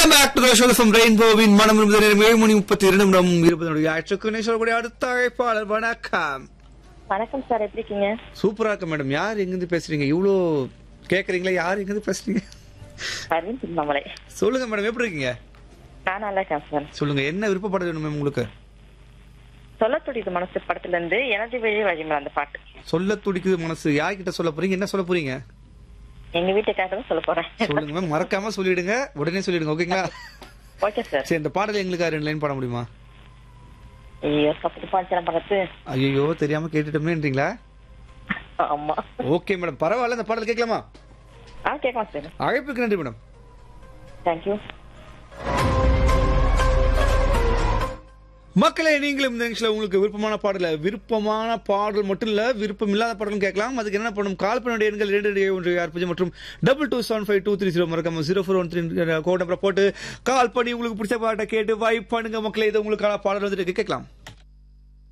welcome back to the show from ரெயின்போவின் மனம் இருபது நேரம் ஏழு மணி முப்பத்தி இரண்டு நிமிடம் இருபது நொடி ஆயிற்றுக்கு சொல்லக்கூடிய அடுத்த அழைப்பாளர் வணக்கம் வணக்கம் சார் எப்படி இருக்கீங்க சூப்பரா இருக்கு மேடம் யார் எங்கிருந்து பேசுறீங்க இவ்வளோ கேக்குறீங்களா யார் எங்கிருந்து பேசுறீங்க அரவிந்த் திருவண்ணாமலை சொல்லுங்க மேடம் எப்படி இருக்கீங்க நான் நல்லா இருக்கேன் சார் சொல்லுங்க என்ன விருப்பப்பட வேணும் மேம் உங்களுக்கு சொல்ல துடிது மனசு படத்துல இருந்து எனது வழி வழிமுறை அந்த பாட்டு சொல்ல துடிக்குது மனசு யார்கிட்ட சொல்ல போறீங்க என்ன சொல்ல போறீங்க எங்க வீட்டுக்காக தான் சொல்ல போறேன் சொல்லுங்க மேம் மறக்காம சொல்லிடுங்க உடனே சொல்லிடுங்க ஓகேங்களா ஓகே சார் சரி இந்த பாடல் எங்களுக்கு ரெண்டு லைன் பாட முடியுமா ஐயோ தப்பு பாஞ்சலாம் பக்கத்து ஐயோ தெரியாம கேட்டுட்டோமேன்றீங்களா ஆமா ஓகே மேடம் பரவாயில்ல இந்த பாடல் கேட்கலாமா ஆ கேட்கலாம் சார் அழைப்புக்கு நன்றி மேடம் தேங்க்யூ மக்களே நீங்களும் இந்த நிகழ்ச்சியில் உங்களுக்கு விருப்பமான பாடல விருப்பமான பாடல் மட்டும் இல்ல விருப்பம் இல்லாத பாடலும் கேட்கலாம் அதுக்கு என்ன பண்ணணும் கால் பண்ண எண்கள் இரண்டு இரண்டு ஒன்று ஆறு பூஜ்ஜியம் மற்றும் double two seven five two three zero மறக்காம zero four one three code நம்பரை போட்டு கால் பண்ணி உங்களுக்கு பிடிச்ச பாட்டை கேட்டு வைப் பண்ணுங்க மக்களே இது உங்களுக்கான பாடல் வந்துட்டு கேட்கலாம்